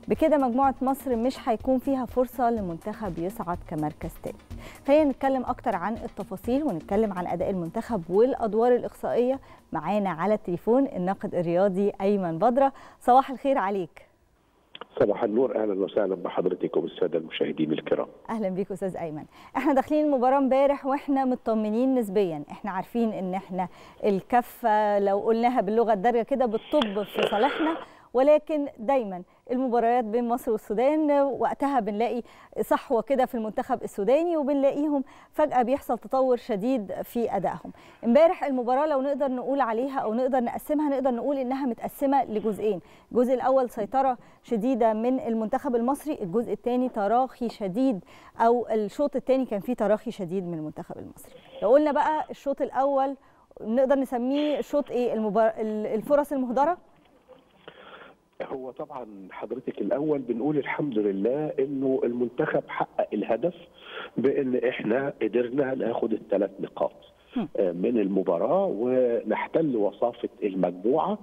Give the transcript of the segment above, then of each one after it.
بكده مجموعة مصر مش هيكون فيها فرصة لمنتخب يصعد كمركز تاني خلينا نتكلم أكتر عن التفاصيل ونتكلم عن أداء المنتخب والأدوار الإقصائية معانا على التليفون الناقد الرياضي أيمن بدرة صباح الخير عليك صباح النور اهلا وسهلا بحضرتك وبالساده المشاهدين الكرام اهلا بيك استاذ ايمن احنا داخلين المباراه امبارح واحنا مطمنين نسبيا احنا عارفين ان احنا الكفه لو قلناها باللغه الدارجه كده بالطب في صالحنا ولكن دايما المباريات بين مصر والسودان وقتها بنلاقي صحوه كده في المنتخب السوداني وبنلاقيهم فجاه بيحصل تطور شديد في ادائهم امبارح المباراه لو نقدر نقول عليها او نقدر نقسمها نقدر نقول انها متقسمه لجزئين الجزء الاول سيطره شديده من المنتخب المصري الجزء الثاني تراخي شديد او الشوط الثاني كان فيه تراخي شديد من المنتخب المصري لو قلنا بقى الشوط الاول نقدر نسميه شوط ايه المبار... الفرص المهدره هو طبعا حضرتك الاول بنقول الحمد لله انه المنتخب حقق الهدف بان احنا قدرنا ناخد الثلاث نقاط من المباراه ونحتل وصافه المجموعه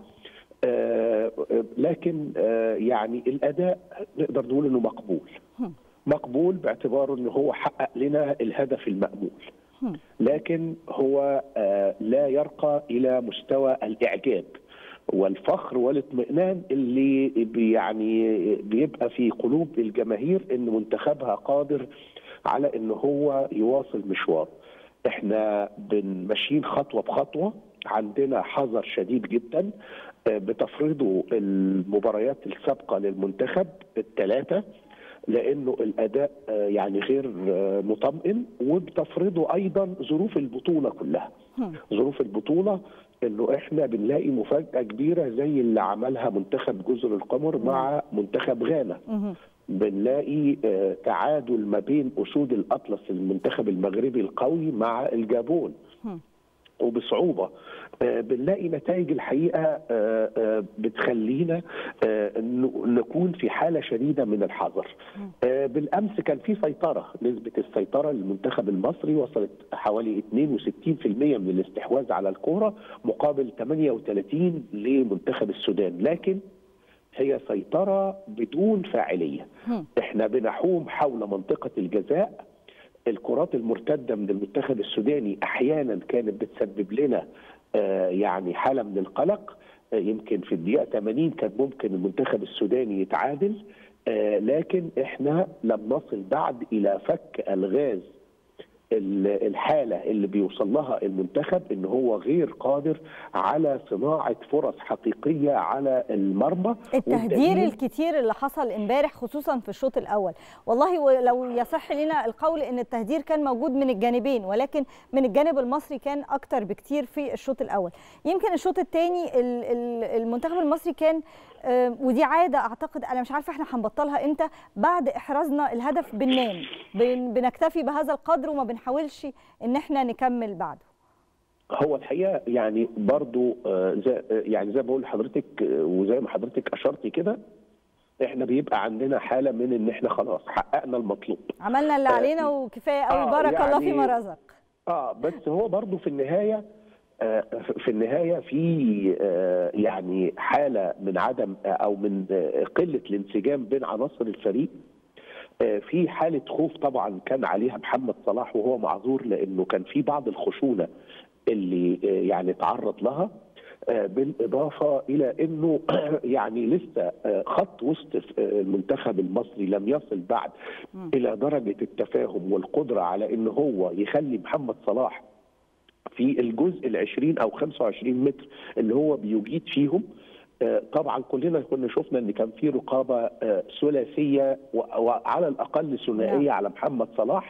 لكن يعني الاداء نقدر نقول انه مقبول مقبول باعتباره انه هو حقق لنا الهدف المامول لكن هو لا يرقى الى مستوى الاعجاب والفخر والاطمئنان اللي يعني بيبقى في قلوب الجماهير ان منتخبها قادر على ان هو يواصل مشواره. احنا ماشيين خطوه بخطوه عندنا حذر شديد جدا بتفرضه المباريات السابقه للمنتخب الثلاثه لانه الاداء يعني غير مطمئن وبتفرضه ايضا ظروف البطوله كلها. ظروف البطوله انه احنا بنلاقي مفاجاه كبيره زي اللي عملها منتخب جزر القمر مع منتخب غانا بنلاقي تعادل ما بين اسود الاطلس المنتخب المغربي القوي مع الجابون وبصعوبه بنلاقي نتائج الحقيقه بتخلينا نكون في حاله شديده من الحذر بالامس كان في سيطره نسبه السيطره للمنتخب المصري وصلت حوالي 62% من الاستحواذ على الكوره مقابل 38 لمنتخب السودان لكن هي سيطره بدون فاعليه احنا بنحوم حول منطقه الجزاء الكرات المرتده من المنتخب السوداني احيانا كانت بتسبب لنا يعني حاله من القلق يمكن في الدقيقه 80 كان ممكن المنتخب السوداني يتعادل لكن احنا لم نصل بعد الى فك الغاز الحاله اللي بيوصل لها المنتخب ان هو غير قادر على صناعه فرص حقيقيه على المرمى التهدير الكتير اللي حصل امبارح خصوصا في الشوط الاول والله لو يصح لنا القول ان التهدير كان موجود من الجانبين ولكن من الجانب المصري كان اكتر بكتير في الشوط الاول يمكن الشوط الثاني المنتخب المصري كان ودي عاده اعتقد انا مش عارفه احنا هنبطلها امتى بعد احرازنا الهدف بننام بنكتفي بهذا القدر وما بنحاولش ان احنا نكمل بعده هو الحقيقه يعني برضو زي يعني زي ما بقول لحضرتك وزي ما حضرتك اشرتي كده احنا بيبقى عندنا حاله من ان احنا خلاص حققنا المطلوب عملنا اللي علينا وكفايه قوي آه بارك يعني الله فيما رزق اه بس هو برضو في النهايه في النهاية في يعني حالة من عدم أو من قلة الانسجام بين عناصر الفريق في حالة خوف طبعا كان عليها محمد صلاح وهو معذور لأنه كان في بعض الخشونة اللي يعني تعرض لها بالإضافة إلى أنه يعني لسه خط وسط المنتخب المصري لم يصل بعد إلى درجة التفاهم والقدرة على أنه هو يخلي محمد صلاح في الجزء ال 20 او 25 متر اللي هو بيجيد فيهم طبعا كلنا كنا شفنا ان كان في رقابه ثلاثيه وعلى الاقل ثنائيه على محمد صلاح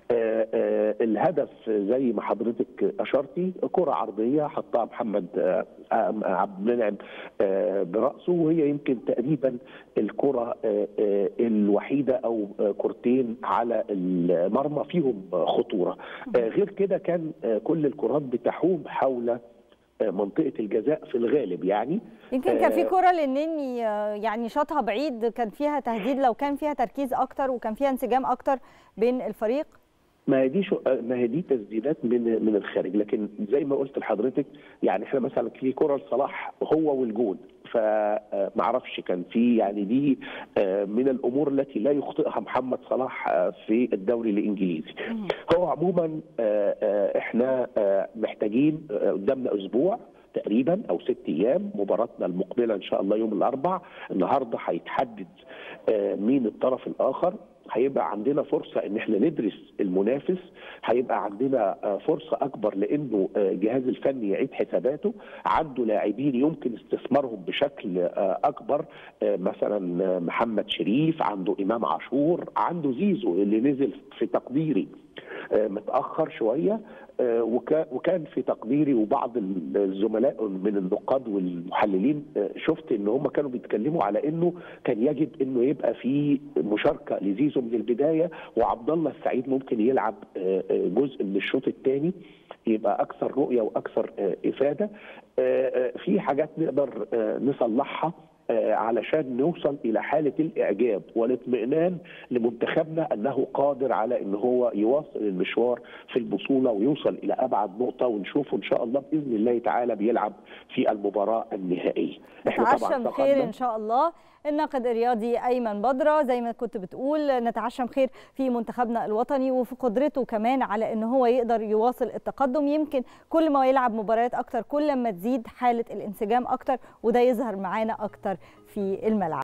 الهدف زي ما حضرتك اشرتي كره عرضيه حطها محمد عبد المنعم براسه وهي يمكن تقريبا الكره الوحيده او كرتين على المرمى فيهم خطوره غير كده كان كل الكرات بتحوم حول منطقه الجزاء في الغالب يعني يمكن كان في كره للنني يعني شاطها بعيد كان فيها تهديد لو كان فيها تركيز اكتر وكان فيها انسجام اكتر بين الفريق ما هي دي شو ما هي دي تسديدات من من الخارج لكن زي ما قلت لحضرتك يعني احنا مثلا في كره لصلاح هو والجون فما اعرفش كان في يعني دي من الامور التي لا يخطئها محمد صلاح في الدوري الانجليزي هو عموما احنا محتاجين قدامنا اسبوع تقريبا او ست ايام مباراتنا المقبله ان شاء الله يوم الاربع النهارده هيتحدد مين الطرف الاخر هيبقى عندنا فرصه ان احنا ندرس المنافس هيبقى عندنا فرصه اكبر لانه الجهاز الفني يعيد حساباته عنده لاعبين يمكن استثمارهم بشكل اكبر مثلا محمد شريف عنده امام عاشور عنده زيزو اللي نزل في تقديري متاخر شويه وكان في تقديري وبعض الزملاء من النقاد والمحللين شفت ان هم كانوا بيتكلموا على انه كان يجب انه يبقى في مشاركه لزيزو من البدايه وعبد الله السعيد ممكن يلعب جزء من الشوط الثاني يبقى اكثر رؤيه واكثر افاده في حاجات نقدر نصلحها علشان نوصل الى حاله الاعجاب والاطمئنان لمنتخبنا انه قادر على ان هو يواصل المشوار في البطوله ويوصل الى ابعد نقطه ونشوفه ان شاء الله باذن الله تعالى بيلعب في المباراه النهائيه. نتعشم خير ان شاء الله الناقد الرياضي ايمن بدره زي ما كنت بتقول نتعشم خير في منتخبنا الوطني وفي قدرته كمان على ان هو يقدر يواصل التقدم يمكن كل ما يلعب مباريات اكتر كل ما تزيد حاله الانسجام اكتر وده يظهر معانا اكتر في الملعب